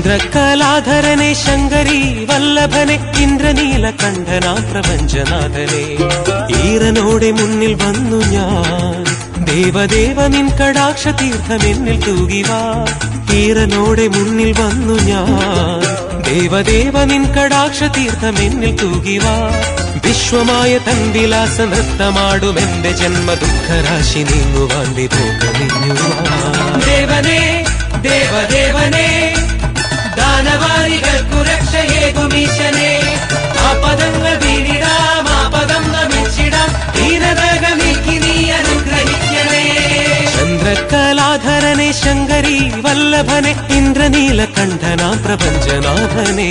ചന്ദ്രകലാധരനെ ശങ്കരി വല്ലഭനെ ഇന്ദ്രനീലകണ്ഠനാ പ്രപഞ്ചനാഥനെ ഈറനോടെ മുന്നിൽ വന്നു ഞാൻ ദേവദേവ നിൻ കടാക്ഷ തീർത്ഥം എന്നിൽ തൂകിവാ ഈറനോടെ മുന്നിൽ വന്നു ഞാൻ ദേവദേവ നിൻ കടാക്ഷ തീർത്ഥം എന്നിൽ തൂകിവാ വിശ്വമായ തൻ വിലാസ നൃത്തമാടും എന്റെ ജന്മ ദുഃഖരാശി നീങ്ങുവാൻ വിഭോഗമിഞ്ഞുവാ ദേവനേ ദേവദേവനേ ദാനവാരികൾക്കു രക്ഷയേകുമീശനെ ആ പദങ്ങൾ വീണിടാം ആ പദം നമിച്ചിടാം ദീനതക നീക്കി നീ അനുഗ്രഹിക്കണേ ചന്ദ്രകലാധരനെ ശങ്കരി വല്ലഭനെ ഇന്ദ്രനീലകണ്ഠനാ പ്രപഞ്ചനാഥനെ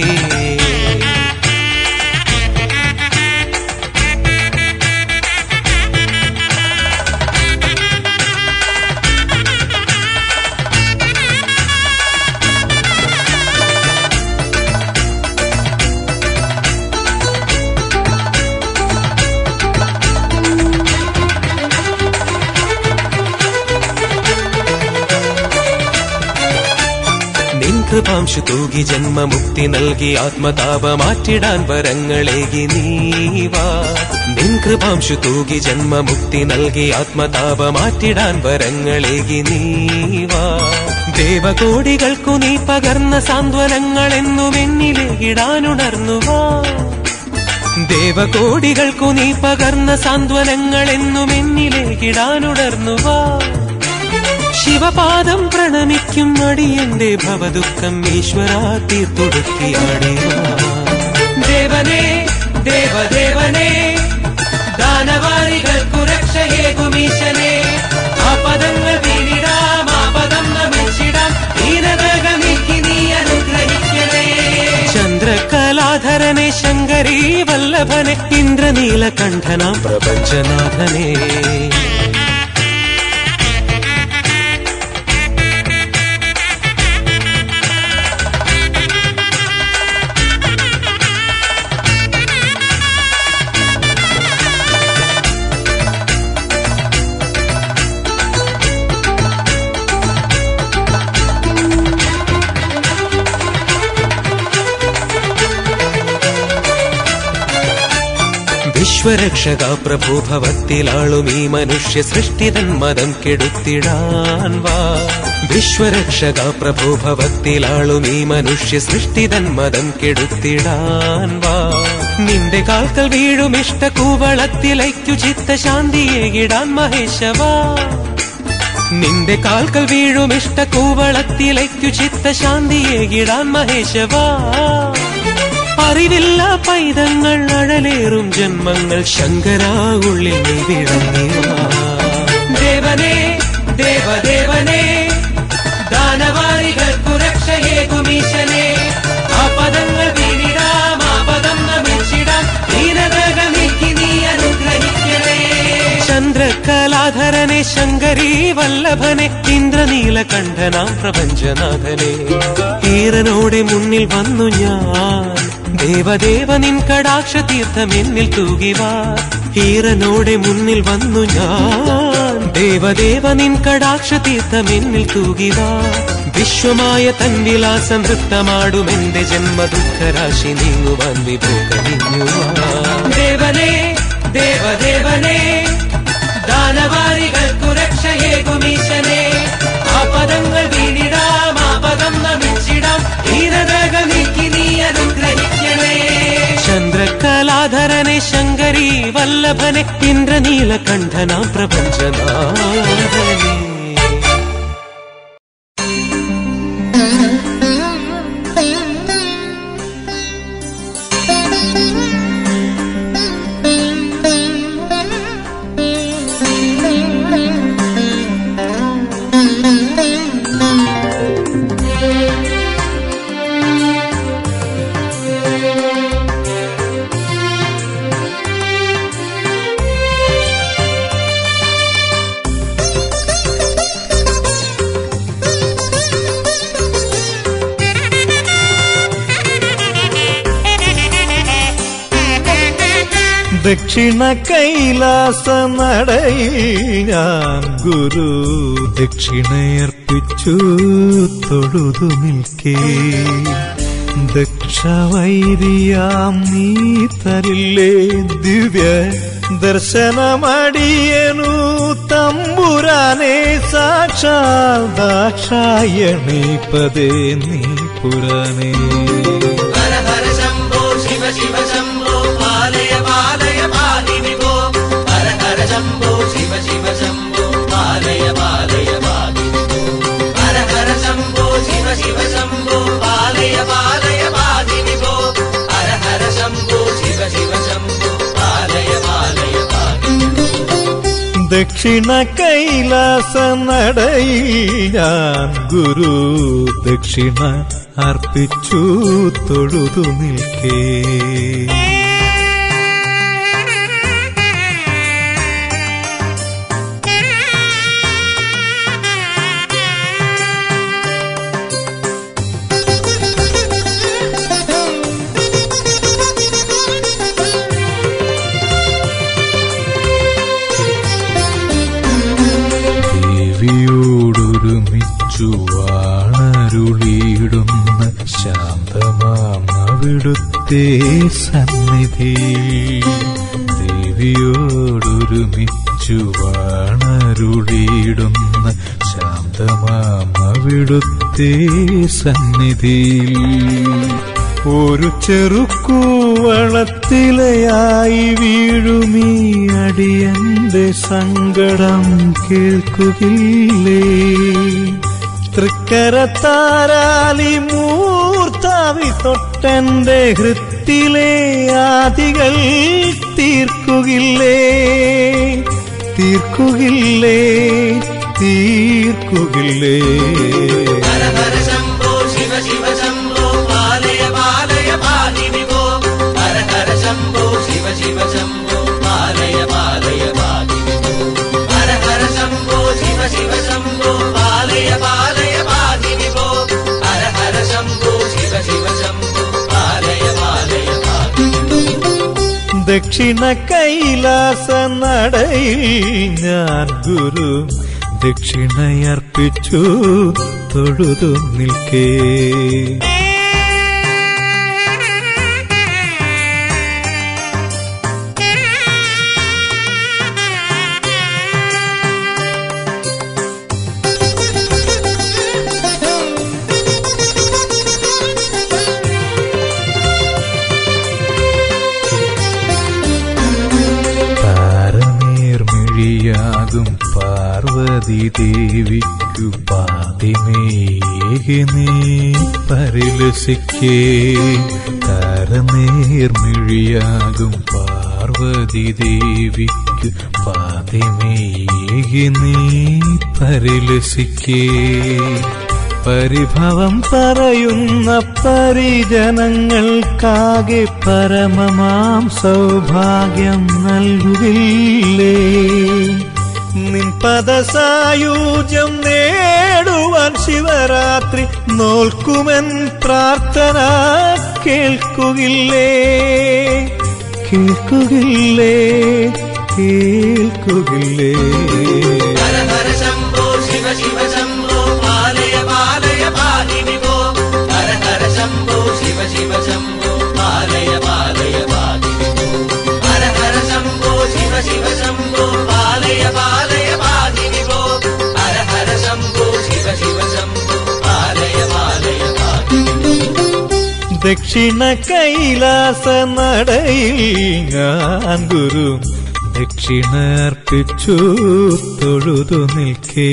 നിൻ കൃപാംശു തൂകി ജന്മമുക്തി നൽകി ആത്മതാപ മാറ്റിടാൻ വരങ്ങളേകി നീവാ നിൻ കൃപാംശു തൂകി ജന്മമുക്തി നൽകി ആത്മതാപ മാറ്റിടാൻ വരങ്ങളേകി നീവാ ദേവകോടികൾക്കു നീ പകർന്ന സാന്ത്വനങ്ങൾ എന്നും എന്നിലേകിടാനുണർന്നുവാ ദേവകോടികൾക്കു നീ പകർന്ന സാന്ത്വനങ്ങൾ എന്നും എന്നിലേകിടാനുണർന്നുവാ ശിവപാദം പ്രണമിക്കും അടിയന്റെ ഭവദുഃഖം ഈശ്വര തീർത്തൊടുക്കിയാടിയ ദേവനേ ദേവദേവനേ ദാനവാരികൾക്കു രക്ഷയേകുമീശനെ ആ പദങ്ങൾ വീണിടാം ആ പദം നമിച്ചിടാം ദീനതക നീക്കി നീ അനുഗ്രഹിക്കണേ ചന്ദ്രകലാധരനെ ശങ്കരി വല്ലഭനെ ഇന്ദ്രനീലകണ്ഠനാം പ്രപഞ്ചനാഥനേ വിശ്വരക്ഷക പ്രഭു ഭവത്തിലാളും ഈ മനുഷ്യ സൃഷ്ടിതൻ മതം കെടുത്തിടാൻ വാ വിശ്വരക്ഷക പ്രഭു ഭവത്തിലാളും ഈ മനുഷ്യ സൃഷ്ടിതൻ മതം കെടുത്തിടാൻ വാ നിന്റെ കാൽക്കൽ വീഴും ഇഷ്ട കൂവളത്തിലയ്ക്കു ചിത്ത ശാന്തിയേകിടാൻ മഹേശവാ നിന്റെ കാൽക്കൽ വീഴും ഇഷ്ട കൂവളത്തിലയ്ക്കു ചിത്ത ശാന്തിയേകിടാൻ മഹേശവാ അറിവില്ല പൈതങ്ങൾ അഴലേറും ജന്മങ്ങൾ ശങ്കരാ ഉള്ളിൽ നീ വിളങ്ങിവാ ദേവനേ ദേവദേവനേ ദാനവാരികൾക്കു രക്ഷയേകുമീശനെ ആ പദങ്ങൾ വീണിടാം ആ പദം നമിച്ചിടാം ദീനതക നീക്കി നീ അനുഗ്രഹിക്കണേ ചന്ദ്രകലാധരനെ ശങ്കരി വല്ലഭനെ ഇന്ദ്രനീലകണ്ഠനാം പ്രപഞ്ചനാഥനെ ഈറനോടെ മുന്നിൽ വന്നു ഞാൻ ദേവദേവ നിൻ കടാക്ഷ തീർത്ഥം എന്നിൽ തൂകിവാ ഈറനോടെ മുന്നിൽ വന്നു ഞാൻ ദേവദേവ നിൻ കടാക്ഷ തീർത്ഥം എന്നിൽ തൂകിവാ വിശ്വമായ തൻ വിലാസ നൃത്തമാടും എന്റെ ജന്മ ദുഃഖരാശി നീങ്ങുവാൻ വിഭോഗമിഞ്ഞുവാ ദേവനേ ദേവദേവനേ ദാനവാരികൾക്കു രക്ഷയേകുമീശനെ ആ പദങ്ങൾ വീണിടാം ആ പദം നമിച്ചിടാം ധീരതക നീക്കി നീ അനുഗ്രഹിക്കണേ ചന്ദ്രകലാധരനെ ശങ്കരി വല്ലഭനെ ഇന്ദ്രനീലകണ്ഠനാം പ്രപഞ്ചനാഥനെ ദക്ഷിണ കൈലാസ നടയിൽ ഞാൻ ഗുരു ദക്ഷിണയർപ്പിച്ചു തൊഴുതു നിൽക്കേ ദക്ഷവൈരിയാം നീ തരില്ലേ ദിവ്യ ദർശനമടിയനു തമ്പുരാനെ സാക്ഷാൽ ദാക്ഷായണി പദേ നീ പുരാനേ ഹര ഹര ശംഭോ ശിവ ശിവ ശംഭോ പാലയ പാലയ പാഹി വിഭോ ഹര ഹര ശംഭോ ശിവ ശിവ ശംഭോ പാലയ പാലയ പാഹി വിഭോ ഹര ഹര ശംഭോ ശിവ ശിവ ശംഭോ പാലയ പാലയ പാഹി വിഭോ ഹര ഹര ശംഭോ ശിവ ശിവ ശംഭോ പാലയ പാലയ പാഹി ദക്ഷിണ കൈലാസ നടയിൽ ഞാൻ ഗുരു ദക്ഷിണ അർപ്പിച്ചു തൊഴുതു നിൽക്കേ ദേവിയോടൊരുമിച്ചു വാണരുളിയിടുന്ന ശാന്തമാം അവിടുത്തെ സന്നിധി ദേവിയോടൊരുമിച്ചു വാണരുളിയിടുന്ന ശാന്തമാം അവിടുത്തെ സന്നിധി ഒരു ചെറുക്കൂവളത്തിലയായി വീഴുമീ അടിയന്റെ സങ്കടം കേൾക്കുകില്ലേ തൃക്കരത്താരാലി മൂർത്താവി തൊട്ടന്റെ ഹൃത്തിലെ ആദികൾ തീർക്കുകില്ലേ തീർക്കുകില്ലേ തീർക്കുകില്ലേ ഹര ഹര ശംഭോ ശിവ ശിവ ശംഭോ പാലയ പാലയ പാഹി വിഭോ ഹര ഹര ശംഭോ ശിവ ശിവ ശംഭോ പാലയ പാലയ പാഹി വിഭോ ഹര ഹര ശംഭോ ശിവ ശിവ ശംഭോ പാലയ പാലയ പാഹി വിഭോ ഹര ഹര ശംഭോ ശിവ ശിവ ശംഭോ പാലയ പാലയ പാഹി ദക്ഷിണ കൈലാസ നടയിൽ ഞാൻ ഗുരു ദക്ഷിണയർപ്പിച്ചു തൊഴുതു നിൽക്കേ താരനീർമിഴിയാകും പാർവതി ദേവിക്കു പാതിമേകി നീ പരിലസിക്കേ താരനീർമിഴിയാകും പാർവതി ദേവിക്കു പാതിമേകി നീ പരിലസിക്കേ പരിഭവം പറയുന്ന പരിജനങ്ങൾക്കാകെ പരമമാം സൗഭാഗ്യം നൽകുകില്ലേ നിൻ പദസായൂജ്യം നേടുവാൻ ശിവരാത്രി നോൽക്കുമെൻ പ്രാർത്ഥന കേൾക്കുകില്ലേ കേൾക്കുകില്ലേ കേൾക്കുകില്ലേ ഹര ഹര ശംഭോ ശിവ ശിവ ശംഭോ പാലയ പാലയ പാഹി വിഭോ ഹര ഹര ശംഭോ ശിവ ശിവ ശംഭോ പാലയ പാലയ പാഹി വിഭോ ഹര ഹര ശംഭോ ശിവ ശിവ ശംഭോ പാലയ പാലയ പാഹി വിഭോ ഹര ഹര ശംഭോ ശിവ ശിവ ശംഭോ പാലയ പാലയ പാഹി ദക്ഷിണ കൈലാസ നടയിൽ ഞാൻ ഗുരു ദക്ഷിണർപ്പിച്ചു തൊഴുതു നിൽക്കേ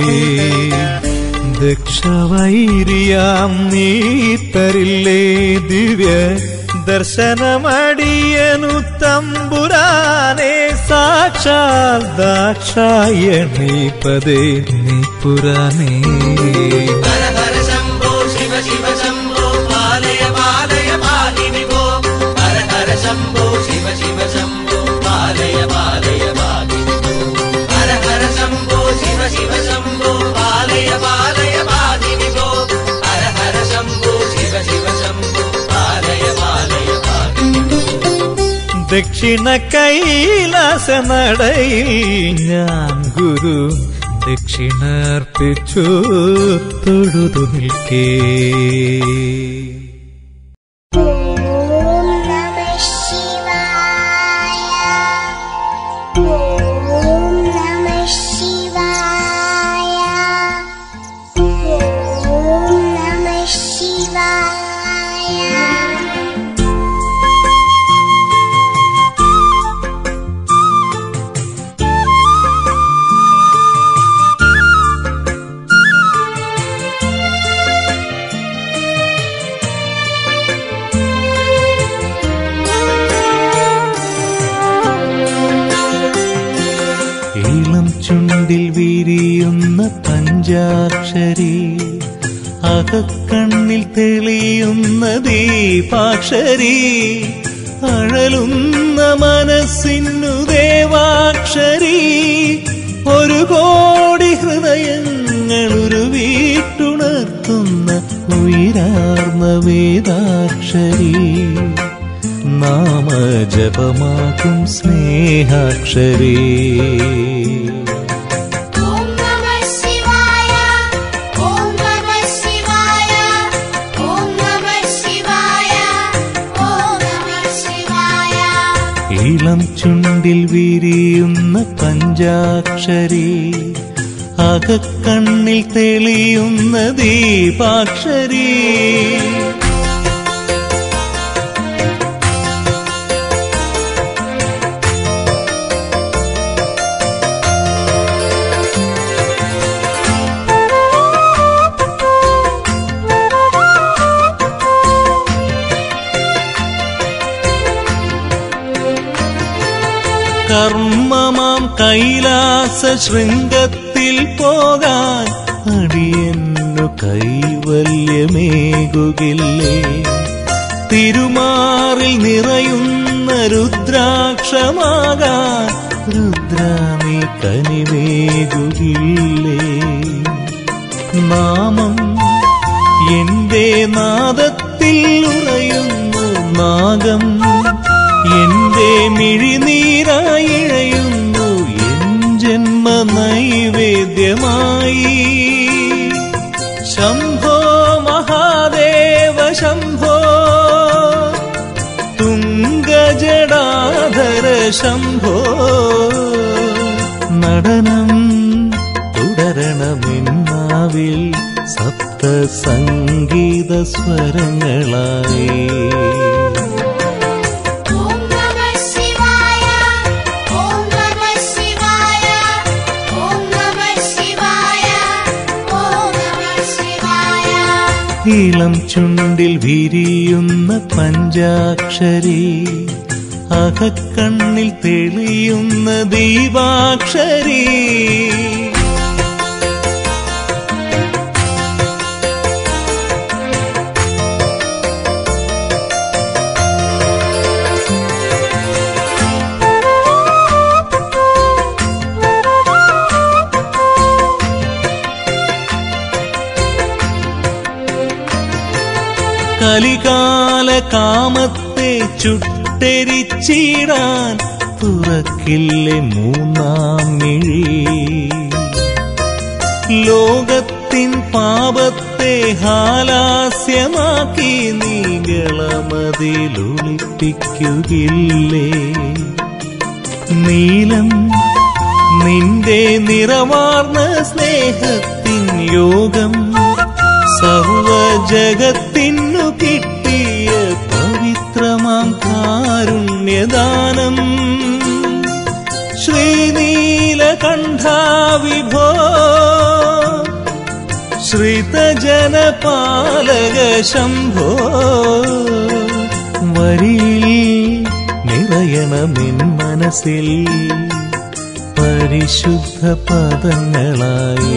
ദക്ഷവൈരിയാം നീ തരില്ലേ ദിവ്യ ദർശനമടിയനു തമ്പുരാനെ സാക്ഷാൽ ദാക്ഷായണി പദേ നീ പുരാനേ ഹര ഹര ശംഭോ ശിവ ശിവ ശംഭോ പാലയ പാലയ പാഹി വിഭോ ഹര ഹര ശംഭോ ശിവ ശിവ ശംഭോ പാലയ പാലയ പാഹി വിഭോ ഹര ഹര ശംഭോ ശിവ ശിവ ശംഭോ പാലയ പാലയ പാഹി വിഭോ ഹര ഹര ശംഭോ ശിവ ശിവ ശംഭോ പാലയ പാലയ പാഹി ദക്ഷിണ കൈലാസ നടയിൽ ഞാൻ ഗുരു ദക്ഷിണാർപ്പിച്ചു തൊഴുതു നിൽക്കേ ഓം നമഃ ശിവായ ഓം നമഃ ശിവായ ഓം നമഃ ശിവായ ഇളം ചുണ്ടിൽ വിരിയുന്ന പഞ്ചാക്ഷരി അകക്കണ്ണിൽ തെളിയുന്ന ദീപാക്ഷരി അഴലുന്ന മനസ്സിനു ദേവാക്ഷരി ഒരു കോടി ഹൃദയങ്ങൾ ഒരു വീട്ടുണർത്തുന്ന ഉയരാർന്ന വേദാക്ഷരി നാമജപമാകും സ്നേഹാക്ഷരി ഓം നമഃ ശിവായ ഓം നമഃ ശിവായ ഓം നമഃ ശിവായ ഓം നമഃ ശിവായ ഇളം ചുണ്ടിൽ വിരിയുന്ന പഞ്ചാക്ഷരി അകക്കണ്ണിൽ തെളിയുന്ന ദീപാക്ഷരി കർമ്മമാം കൈലാസ ശൃംഗത്തിൽ പോകാൻ അടിയന്നു കൈവല്യമേകുകില്ലേ തിരുമാറിൽ നിറയുന്ന രുദ്രാക്ഷമാകാൻ രുദ്രാമി കനിവേകുകില്ലേ നാമം എന്റെ നാദത്തിൽ ഉറയുന്നു നാഗം എന്റെ മിഴിനീരായിഴയുന്നു എൻ ജന്മ നൈവേദ്യമായി ശംഭോ മഹാദേവ ശംഭോ തുംഗജടാധര ശംഭോ നടനം തുടരണമെന്നാവിൽ സപ്ത സംഗീത സ്വരങ്ങളായി ഓം നമഃ ശിവായ ഓം നമഃ ശിവായ ഓം നമഃ ശിവായ ഓം നമഃ ശിവായ ഇളം ചുണ്ടിൽ വിരിയുന്ന പഞ്ചാക്ഷരി അകക്കണ്ണിൽ തെളിയുന്ന ദീപാക്ഷരി കലികാല കാമത്തെ ചുട്ടെരിച്ചിടാൻ തുറക്കില്ലേ മൂന്നാം മിഴി ലോകത്തിൻ പാപത്തെ ഹാലാസ്യമാക്കി നീകളമതിലൊളിപ്പിക്കുകില്ലേ നീലം നിന്റെ നിറവാർന്ന സ്നേഹത്തിൻ യോഗം സർവജഗത്തിനു കിട്ടിയ പവിത്രമാം കാരുണ്യദാനം ശ്രീനീലകണ്ഠാവിഭോ ശ്രിതജനപാലക ശംഭോ വരിയിൽ നിറയണമെൻ മനസ്സിൽ പരിശുദ്ധ പദങ്ങളായി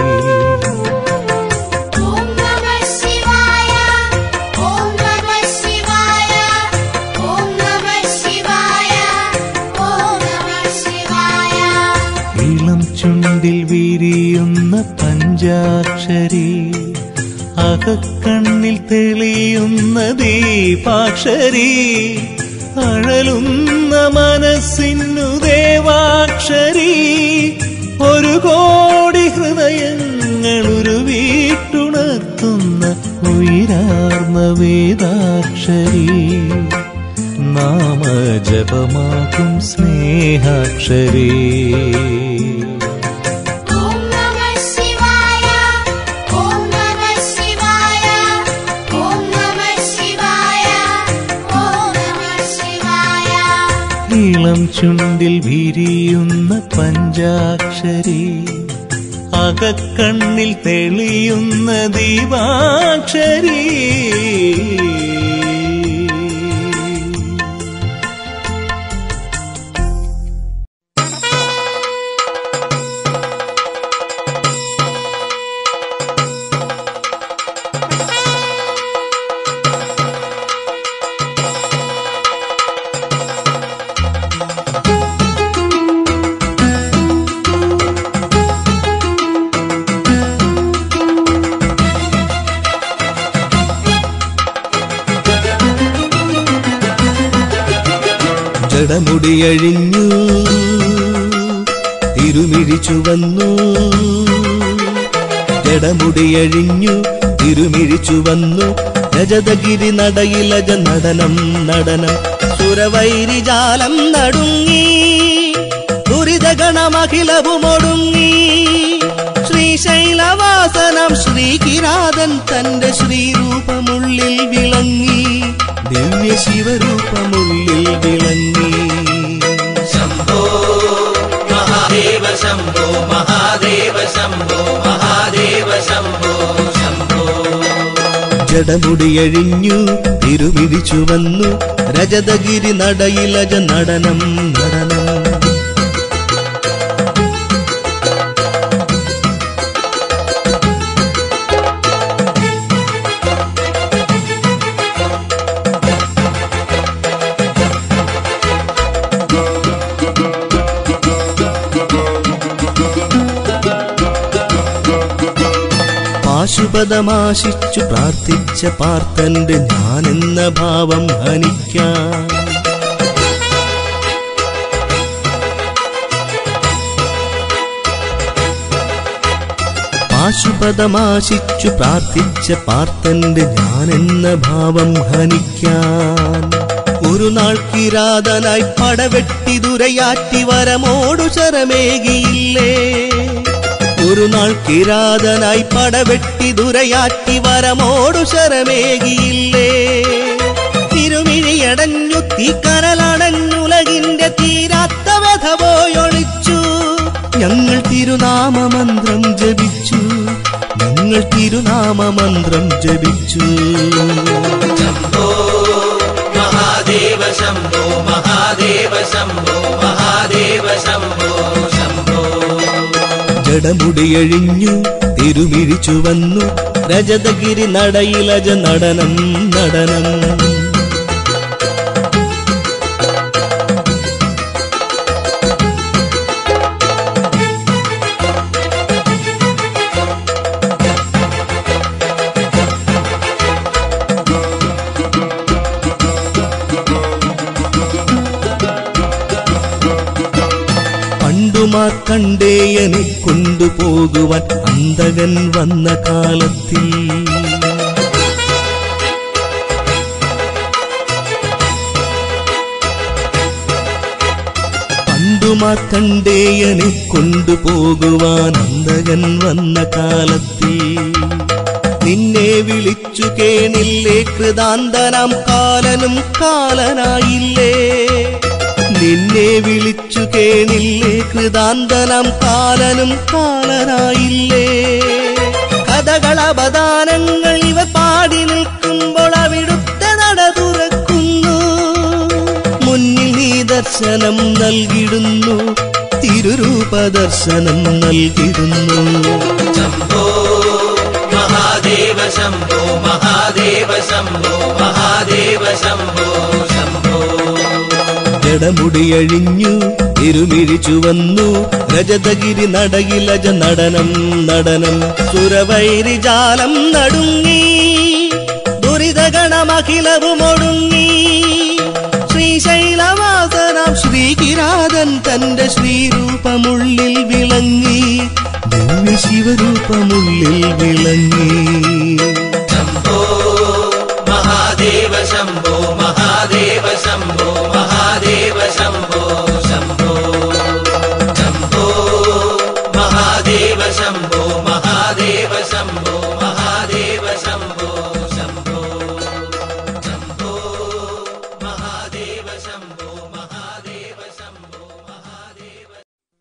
ഓം നമഃ ശിവായ ഓം നമഃ ശിവായ ഓം നമഃ ശിവായ ഓം നമഃ ശിവായ ഇളം ചുണ്ടിൽ വിരിയുന്ന പഞ്ചാക്ഷരി അകക്കണ്ണിൽ തെളിയുന്ന ദീപാക്ഷരി അഴലുന്ന മനസ്സിനു ദേവാക്ഷരി ഒരു കോടി ഹൃദയങ്ങൾ ഒരു വീട്ടുണർത്തുന്ന ഉയരാർന്ന വേദാക്ഷരി നാമജപമാകും സ്നേഹാക്ഷരി ഓം നമഃ ശിവായ ഓം നമഃ ശിവായ ഓം നമഃ ശിവായ ഓം നമഃ ശിവായ ഇളം ചുണ്ടിൽ വിരിയുന്ന പഞ്ചാക്ഷരി അകക്കണ്ണിൽ തെളിയുന്ന ദീപാക്ഷരി ജടമുടിയഴിഞ്ഞു തിരുമിഴിച്ചു വന്നു ജടമുടിയഴിഞ്ഞു തിരുമിഴിച്ചു വന്നു രജതഗിരി നടയിലജ നടനം നടനം സുരവൈരിജാലം നടുങ്ങി ദുരിതഗണമഖിലവുമൊടുങ്ങി ശ്രീശൈലവാസനം ശ്രീകിരാതൻ തന്റെ ശ്രീരൂപമുള്ളിൽ വിളങ്ങി ദിവ്യ ശിവരൂപമുള്ളിൽ വിളങ്ങി ശംഭോ മഹാദേവ ശംഭോ മഹാദേവ ശംഭോ മഹാദേവ ശംഭോ ശംഭോ ജടമുടിയഴിഞ്ഞു തിരുമിഴിച്ചു വന്നു രജതഗിരി നടയിലജ നടനം നടനം പാശുപതമാശിച്ചു പ്രാർത്ഥിച്ച പാർത്തന്റെ ഞാനെന്ന ഭാവം ഹനിക്കാൻ പാശുപതമാശിച്ചു പ്രാർത്ഥിച്ച പാർത്തന്റെ ഞാനെന്ന ഭാവം ഹനിക്കാൻ ഒരു നാൾ കിരാതനായി പടവെട്ടി ദുരയാറ്റി വരമോടു ശരമേകിയില്ലേ ഒരു നാൾ കിരാതനായി പടവെട്ടി ദുരയാറ്റി വരമോടു ശരമേകിയില്ലേ തിരുമിഴിയടഞ്ഞു തീക്കനലടഞ്ഞുലകിന്റെ തീരാത്ത വ്യഥ പോയൊളിച്ചു ഞങ്ങൾ തിരുനാമമന്ത്രം ജപിച്ചു ഞങ്ങൾ തിരുനാമമന്ത്രം ജപിച്ചു ശംഭോ മഹാദേവ ശംഭോ മഹാദേവ ശംഭോ മഹാദേവ ശംഭോ ശംഭോ ജടമുടിയഴിഞ്ഞു തിരുമിഴിച്ചു വന്നു രജതഗിരി നടയിലജ നടനം നടനം പണ്ടുമാർ കണ്ടേയനെ കൊണ്ടുപോകുവാൻ അന്തകൻ വന്ന കാലത്തിൽ പണ്ടുമാർ കണ്ടേയനെ കൊണ്ടുപോകുവാൻ അന്തകൻ വന്ന കാലത്തിൽ നിന്നെ വിളിച്ചു കേണില്ലേ കൃതാന്തനാം കാലനും കാലനായില്ലേ നിന്നെ വിളിച്ചു കേണില്ലേ കൃതാന്തനം കാലനും കാലനായില്ലേ കഥകളപദാനങ്ങൾ ഇവ പാടി നിൽക്കുമ്പോൾ അവിടുത്തെ നട തുറക്കുന്നു മുന്നിൽ നീ ദർശനം നൽകിടുന്നു തിരുരൂപ ദർശനം നൽകിടുന്നു ശംഭോ മഹാദേവ ശംഭോ മഹാദേവ ശംഭോ മഹാദേവ ശംഭോ ശംഭോ ജടമുടിയഴിഞ്ഞു തിരുമിഴിച്ചു വന്നു രജതഗിരി നടയിലജ നടനം നടനം സുരവൈരിജാലം നടുങ്ങി ദുരിതഗണമഖിലവുമൊടുങ്ങി ശ്രീ ശൈലവാസനാം ശ്രീകിരാതൻ തന്റെ ശ്രീരൂപമുള്ളിൽ വിളങ്ങി ദിവ്യ ശിവരൂപമുള്ളിൽ വിളങ്ങി ശംഭോ മഹാദേവ ശംഭോ മഹാദേവ ശംഭോ മഹാദേവ ശംഭോ ശംഭോ ശംഭോ മഹാദേവ ശംഭോ മഹാദേവ ശംഭോ മഹാദേവ ശംഭോ ശംഭോ ശംഭോ മഹാദേവ ശംഭോ മഹാദേവ ശംഭോ മഹാദേവ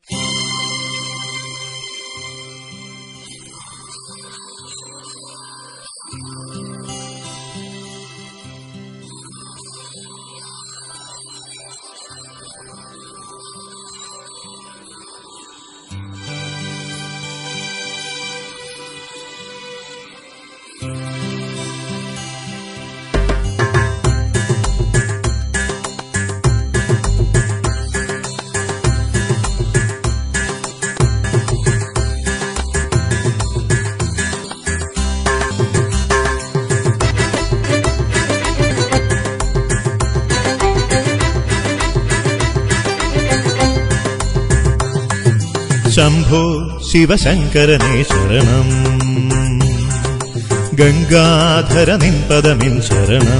ശംഭോ ശിവശങ്കരനേ ശരണം ഗംഗാധര നിൻപദമിൻ ശരണം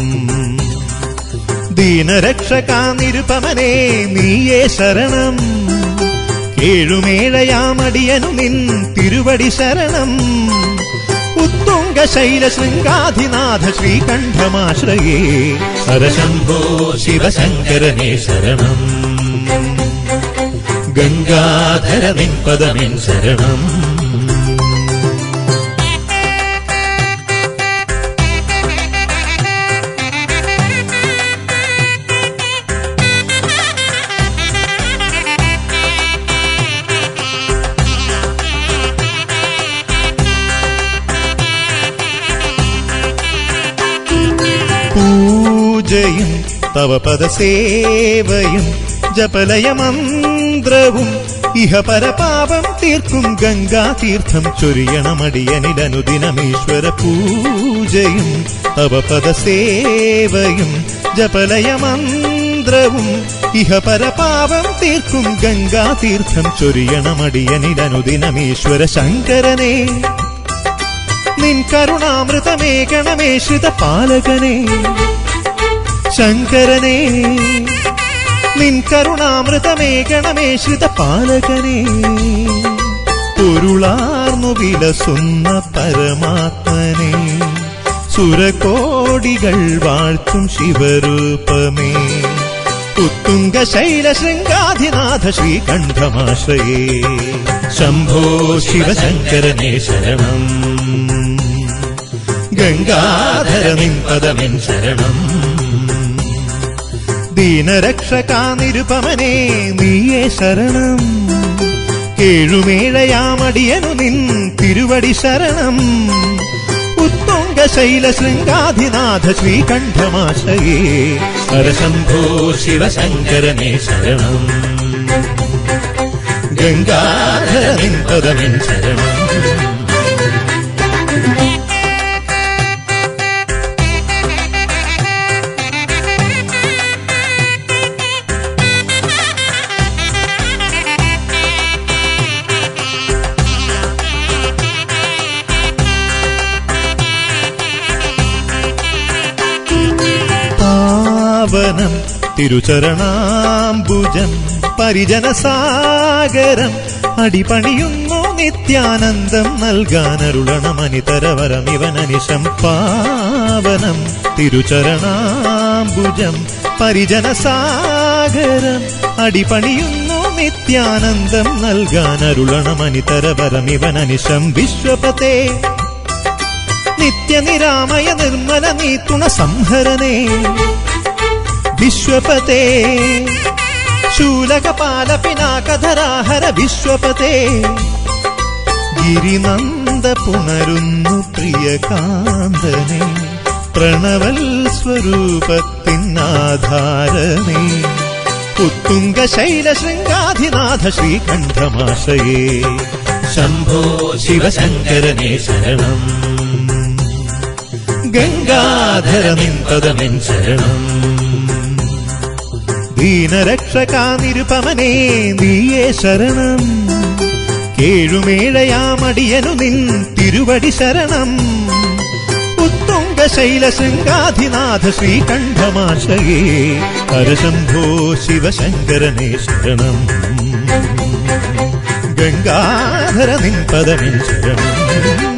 ദീനരക്ഷകാ നിരുപമനേ നീയേ ശരണം ഏഴുമേഴയാമടിയനു നിൻ തിരുവടി ശരണം ഉത്തുംഗ ശൈല ശൃംഗാധിനാഥ ശ്രീകണ്ഠമാശ്രയേ ഹരശംഭോ ശിവശങ്കരനേ ശരണം ഗംഗാധര നിൻപദമിൻ ശരണം പൂജയും തവ പദസേവയും ജപലയമന്ത്രവും ഇഹ പരപാപം തീർക്കും ഗംഗാതീർത്ഥം ചൊരിയണമടിയനിലനുദിനമീശ്വര പൂജയും തവ പദസേവയും ജപലയമന്ത്രവും ഇഹ പരപാപം തീർക്കും ഗംഗാതീർത്ഥം ചൊരിയണമടിയനിലനുദിനമീശ്വര ശങ്കരനേ നിൻ കരുണാമൃതമേകണമേ ശ്രിത പാലകനേ ശങ്കരനേ നിൻ കരുണാമൃതമേകണമേ ശ്രിത പാലകനേ പൊരുളാർന്നു വിലസുന്ന പരമാത്മനെ സുരകോടികൾ വാഴ്ത്തും ശിവരൂപമേ ഉത്തുംഗ ശൈല ശൃംഗാധിനാഥ ശ്രീകണ്ഠമാശ്രയേ ശംഭോ ശിവശങ്കരനേ ശരണം ഗംഗാധര നിൻപദമിൻ ശരണം ദീനരക്ഷകാ നിരുപമനേ നീയേ ശരണം ഏഴുമേഴയാമടിയനു നിൻ തിരുവടി ശരണം ഉത്തുംഗ ശൈല ശൃംഗാധിനാഥ ശ്രീകണ്ഠമാശയേ ഹരശംഭോ ശിവശങ്കരനേ ശരണം ഗംഗാധര നിൻപദമിൻ ശരണം പാവനം തിരുചരണാംബുജം പരിജനസാഗരം അടിപണിയുന്നു നിത്യാനന്ദം നൽകാനരുളണമനിതരവരം ഇവനനിശം പാവനം തിരുചരണാംബുജം പരിജനസാഗരം അടിപണിയുന്നു നിത്യാനന്ദം നൽകാനരുളണമനിതരവരം ഇവനനിശം വിശ്വപതേ നിത്യനിരാമയ നിർമ്മല നീത്തുണ സംഹരനേ വിശ്വപതേ ശൂലകപാല പിനാകധരാഹര വിശ്വപതേ ഗിരിനന്ദ പുണരുന്നു പ്രിയകാന്തനെ പ്രണവൽ സ്വരൂപത്തിനാധാരനേ ഉത്തുംഗ ശൈല ശൃംഗാധിനാഥ ശ്രീകണ്ഠമാശയേ ശംഭോ ശിവശങ്കരനേ ശരണം ഗംഗാധര നിൻപദമിൻ ശരണം ദീനരക്ഷകാ നിരുപമനേ നീയേ ശരണം കേഴുമേഴയാമടിയനു നിൻ തിരുവടി ശരണം ഉത്തുംഗ ശൈല ശൃംഗാധിനാഥ ശ്രീകണ്ഠമാശയേ ഹരശംഭോ ശിവശങ്കരനേ ശരണം ഗംഗാധര നിൻ പദമിൽ ശരണം